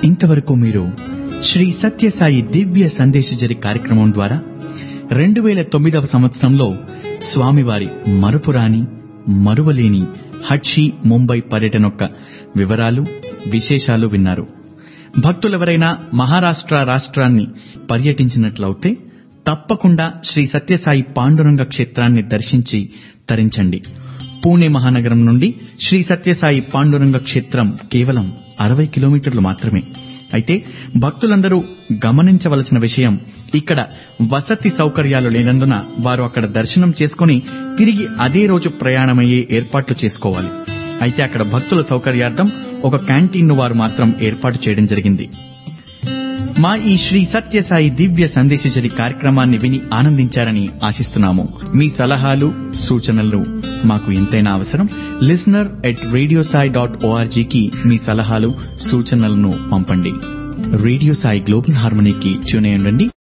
ఇంతవరకు మీరు శ్రీ సత్యసాయి దివ్య సందేశజరి కార్యక్రమం ద్వారా రెండు వేల తొమ్మిదవ సంవత్సరంలో స్వామివారి మరుపురాని మరువలేని హడ్షి ముంబై పర్యటన యొక్క వివరాలు విశేషాలు విన్నారు భక్తులెవరైనా మహారాష్ట్ర రాష్ట్రాన్ని పర్యటించినట్లయితే తప్పకుండా శ్రీ సత్యసాయి పాండురంగ క్షేత్రాన్ని దర్శించి తరించండి పూణే మహానగరం నుండి శ్రీ సత్యసాయి పాండురంగ క్షేత్రం కేవలం అరవై కిలోమీటర్లు మాత్రమే అయితే భక్తులందరూ గమనించవలసిన విషయం ఇక్కడ వసతి సౌకర్యాలు లేనందున వారు అక్కడ దర్శనం చేసుకుని తిరిగి అదే రోజు ప్రయాణమయ్యే ఏర్పాట్లు చేసుకోవాలి అయితే అక్కడ భక్తుల సౌకర్యార్థం ఒక క్యాంటీన్ ను వారు మాత్రం ఏర్పాటు చేయడం జరిగింది మా ఈ శ్రీ సత్యసాయి దివ్య సందేశజరి కార్యక్రమాన్ని విని ఆనందించారని ఆశిస్తున్నాము మీ సలహాలు సూచనలు మాకు ఎంతైనా అవసరం listener at radio Sai dot ఓఆర్జీకి మీ సలహాలు సూచనలను పంపండి రేడియో సాయి గ్లోబల్ హార్మనీకి ట్యూన్ అయ్యండి